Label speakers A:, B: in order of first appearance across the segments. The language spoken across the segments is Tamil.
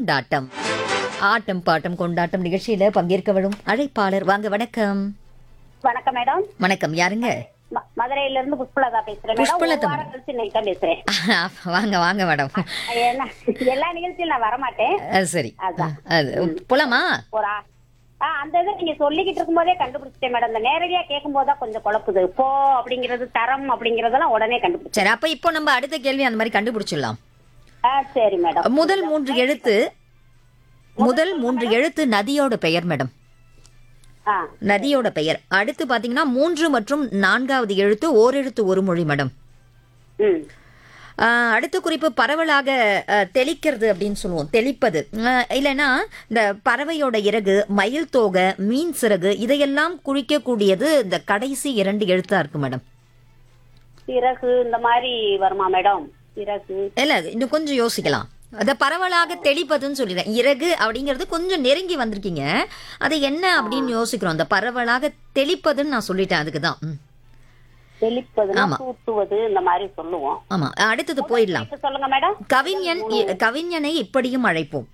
A: கொண்டாட்டம் ஆட்டம் பாட்டம் கொண்டாட்டம் நிகழ்ச்சியில பங்கேற்க வரும் அழைப்பாளர் வாங்க வணக்கம்
B: வணக்கம் மேடம்
A: வணக்கம் யாருங்க
B: ம- மதுரையில இருந்து புஷ்பலதா பேசுறேன் மேடம்
A: புஷ்பலதா
B: ஒரு வாரம் கழிச்சு இன்னைக்கு தான் பேசுறேன்
A: வாங்க வாங்க மேடம்
B: ஏன்னா, எல்லா நிகழ்ச்சியும் நான் வரமாட்டேன்
A: அது சரி
B: அதான்.
A: அது போலாமா
B: ஒரு ஆ- ஆ, அந்த இதை நீங்க சொல்லிக்கிட்டு இருக்கும்போதே கண்டுபிடிச்சிட்டேன் மேடம் இந்த நேரடியா கேட்கும் போதுதான் கொஞ்சம் குழப்புது போ அப்படிங்கிறது தரம் அப்படிங்கறதெல்லாம் உடனே கண்டுபிடிச்சேன்
A: சரி அப்ப இப்போ நம்ம அடுத்த கேள்வி அந்த மாதிரி கண்டுபிடிச்சிடலாம்
B: ஆ, சரி மேடம்
A: முதல் மூன்று எழுத்து முதல் மூன்று எழுத்து நதியோட பெயர் மேடம்
B: ஆ
A: நதியோட பெயர் அடுத்து பாத்தீங்கன்னா மூன்று மற்றும் நான்காவது எழுத்து ஓரெழுத்து ஒரு மொழி மேடம்
B: ம்
A: ஆஹ் அடுத்த குறிப்பு பரவலாக ஆஹ், தெளிக்கிறது அப்படின்னு சொல்லுவோம் தெளிப்பது ஆஹ், இல்லைன்னா இந்த பறவையோட இறகு மயில் தோகை மீன் சிறகு இதையெல்லாம் குறிக்கக்கூடியது இந்த கடைசி இரண்டு எழுத்தா இருக்கு மேடம்
B: சிறகு இந்த மாதிரி வருமா மேடம் சிறகு
A: இல்ல இன்னும் கொஞ்சம் யோசிக்கலாம் அத பரவலாக தெளிப்பதுன்னு சொல்லிடுறேன் இறகு அப்படிங்கிறது கொஞ்சம் நெருங்கி வந்திருக்கீங்க அது என்ன அப்படின்னு யோசிக்கிறோம் அந்த பரவலாக தெளிப்பதுன்னு நான் சொல்லிட்டேன் அதுக்கு தான் ம்.
B: தெளிப்பதுன்னா
A: ஆமா.
B: தூத்துவது இந்த மாதிரி சொல்லுவோம்
A: ஆமா அடுத்தது போயிடலாம்
B: இப்ப சொல்லுங்க மேடம்
A: கவிஞன் இ- கவிஞனை இப்படியும் அழைப்போம்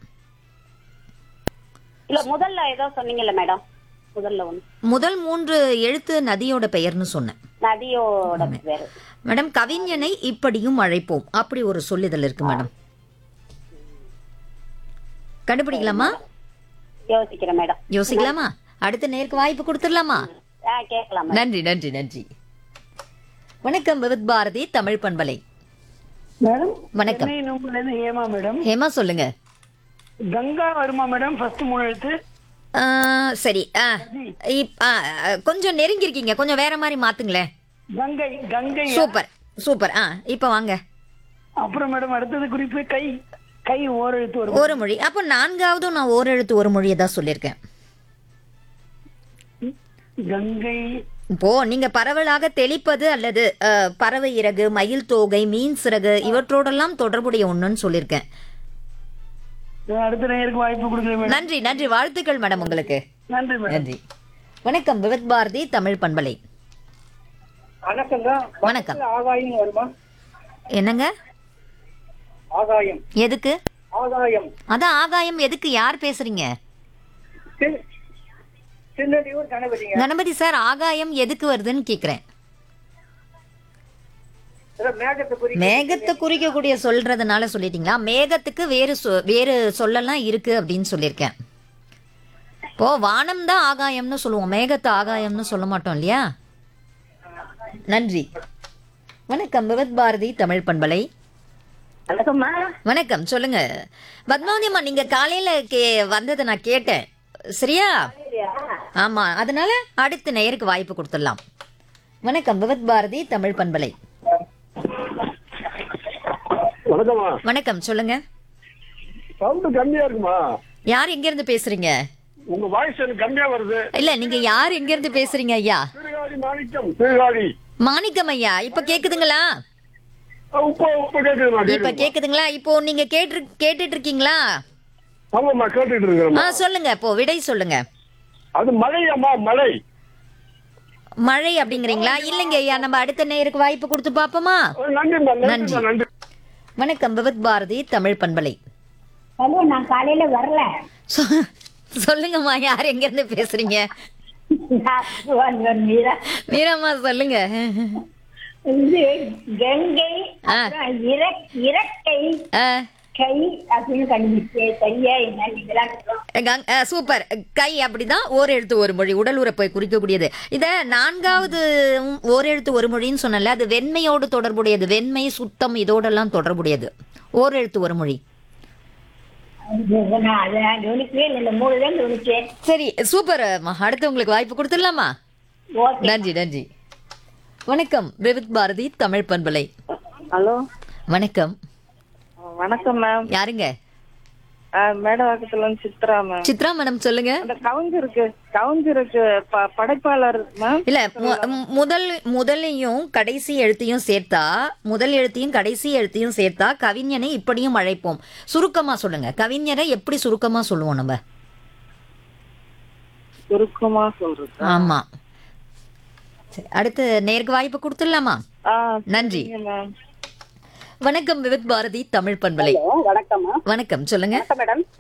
B: இல்ல முதல்ல ஏதோ சொன்னீங்கல்ல மேடம் முதல்ல ஒண்ணு
A: முதல் மூன்று எழுத்து நதியோட பெயர்னு சொன்னேன்
B: நதியோட பேரு
A: மேடம் கவிஞனை இப்படியும் அழைப்போம் அப்படி ஒரு சொல்லிதழ் இருக்கு மேடம் கண்டுபிடிக்கலாமா
B: யோசிக்கிறேன் மேடம்
A: யோசிக்கலாமா அடுத்த நேருக்கு வாய்ப்பு கொடுத்துடலாமா
B: ஆ கேட்கலாம் மேடம்.
A: நன்றி நன்றி நன்றி வணக்கம் விவித் பாரதி தமிழ் பண்பலை
C: மேடம்
A: வணக்கம்
C: சென்னை நூம்புல இருந்து ஏமா மேடம்
A: ஹேமா சொல்லுங்க
C: கங்கா வருமா மேடம் ஃபர்ஸ்ட் மூணு எழுத்து
A: ஆ, சரி ஆ, இப்- ஆ, கொஞ்சம் நெருங்கி இருக்கீங்க கொஞ்சம் வேற மாதிரி மாத்துங்களேன்
C: கங்கை கங்கை
A: சூப்பர் சூப்பர் ஆ இப்ப வாங்க
C: அப்புறம் மேடம் அடுத்தது குறிப்பு கை கை ஓர் எழுத்து வரும்
A: ஒரு மொழி அப்போ நான்காவதும் நான் ஓரெழுத்து ஒரு மொழியை தான் சொல்லியிருக்கேன்
C: கங்கை
A: இப்போ நீங்க பரவலாக தெளிப்பது அல்லது அஹ், பறவை இறகு மயில் தோகை மீன் சிறகு இவற்றோடெல்லாம் தொடர்புடைய ஒண்ணுன்னு சொல்லியிருக்கேன்
C: அடுத்த நேருக்கு வாய்ப்பு கொடுக்குறேன் மேடம்
A: நன்றி நன்றி வாழ்த்துக்கள் மேடம் உங்களுக்கு
C: நன்றி மேடம்
A: நன்றி வணக்கம் விவித் பாரதி தமிழ் பண்பலை
C: வணக்கங்க
A: வணக்கம்
C: ஆகாயம் வருமா
A: என்னங்க
C: ஆகாயம்
A: எதுக்கு
C: ஆகாயம்
A: அதான் ஆகாயம் எதுக்கு யார் பேசுறீங்க
C: சின்னடியூர் கணபதிங்க
A: கணபதி சார் ஆகாயம் எதுக்கு வருதுன்னு கேக்குறேன்
C: மேகத்தை குறி
A: மேகத்தை குறிக்கக்கூடிய சொல்றதுனால சொல்லிட்டீங்களா மேகத்துக்கு வேறு சொ- வேறு சொல்லலாம் இருக்கு அப்படின்னு சொல்லியிருக்கேன் இப்போ வானம் தான் ஆகாயம்னு சொல்லுவோம் மேகத்தை ஆகாயம்னு சொல்ல மாட்டோம் இல்லையா நன்றி வணக்கம் விவத் பாரதி தமிழ் பண்பலை
B: வணக்கம்மா
A: வணக்கம் சொல்லுங்க பத்மாவதி அம்மா நீங்க காலையில கே வந்ததை நான் கேட்டேன் சரியா ஆமா அதனால அடுத்த நேயருக்கு வாய்ப்பு கொடுத்துடலாம் வணக்கம் விவத் பாரதி தமிழ் பண்பலை
D: வணக்கம்மா
A: வணக்கம் சொல்லுங்க
D: சவுண்ட் கம்மியா இருக்குமா
A: யார் எங்க இருந்து பேசுறீங்க
D: உங்க வாய்ஸ் எனக்கு கம்மியா வருது
A: இல்ல நீங்க யார் எங்க இருந்து பேசுறீங்க ஐயா
D: சீர்காழி மாணிக்கம் சீர்காழி
A: மாணிக்கம் ஐயா இப்ப கேக்குதுங்களா
D: அஹ் உப்ப உப்ப கேக்குதுமா
A: இப்ப
D: கேக்குதுமா.
A: கேக்குதுங்களா இப்போ நீங்க கேட்டு கேட்டுட்டு இருக்கீங்களா
D: ஆமாம்மா கேட்டுட்டு
A: ஆ
D: இருக்கிறேம்மா
A: சொல்லுங்க இப்போ விடை சொல்லுங்க
D: அது மழையம்மா மழை
A: மழை அப்படிங்கிறீங்களா இல்லைங்க ஐயா நம்ம அடுத்த நேருக்கு வாய்ப்பு கொடுத்து பாப்போமா
D: அஹ் நன்றிம்மா
A: நன்றி.
D: நன்றிம்மா நன்றி
A: வணக்கம் விவத் பாரதி தமிழ் பண்பலை
B: ஹலோ நான் காலையில வரல
A: சொ- சொல்லுங்கம்மா யார் எங்க இருந்து பேசுறீங்க
B: நான் மீரா
A: மீரம்மா சொல்லுங்க
B: இது கங்கை
A: ஆ.
B: அப்புறம் இறக்- இறக்கை
A: ஆ,
B: கை அப்படின்னு கண்டுபிடிச்சு சரியா என்ன இதெல்லாம் சொல்றோம்.
A: கங்- ஆ, சூப்பர் கை அப்படிதான் ஓர் எழுத்து ஒரு மொழி உடல் உறுப்பை குறிக்கக்கூடியது இத நான்காவது ம், ஓர் எழுத்து ஒரு மொழின்னு சொன்னல அது வெண்மையோடு தொடர்புடையது வெண்மை சுத்தம் இதோடெல்லாம் தொடர்புடையது ஓர் எழுத்து ஒரு மொழி
B: இது நான் அதை நான் கவனிக்கவே இல்லை இந்த மூணு தான் கவனிச்சேன்
A: சரி சூப்பர் அம்மா. அடுத்து உங்களுக்கு வாய்ப்பு கொடுத்துடலாமா
B: ஓகே
A: நன்றி நன்றி வணக்கம் விவித் பாரதி தமிழ் பண்பலை
E: ஹலோ
A: வணக்கம்
E: வணக்கம் மேம்
A: யாருங்க
E: மேடவாக்கத்துல இருந்து சித்ரா மேம்
A: சித்ரா மேடம் சொல்லுங்க
E: அந்த கவுஞ்சருக்கு கவுஞ்சருக்கு ப- படைப்பாளர் மேம்
A: இல்ல மு- மு- முதல் முதலையும் கடைசி எழுத்தையும் சேர்த்தா முதல் எழுத்தையும் கடைசி எழுத்தையும் சேர்த்தா கவிஞனை இப்படியும் அழைப்போம் சுருக்கமா சொல்லுங்க கவிஞரை எப்படி சுருக்கமா சொல்லுவோம் நம்ம
E: சுருக்கமா சொல்றது
A: ஆமா சரி, அடுத்து நேருக்கு வாய்ப்பு கொடுத்துடலாமா
E: ஆ
A: நன்றி
E: மேம்
A: வணக்கம் விவித் பாரதி தமிழ் பண்பலை
B: வணக்கம்
A: வணக்கம் சொல்லுங்க
B: மேடம்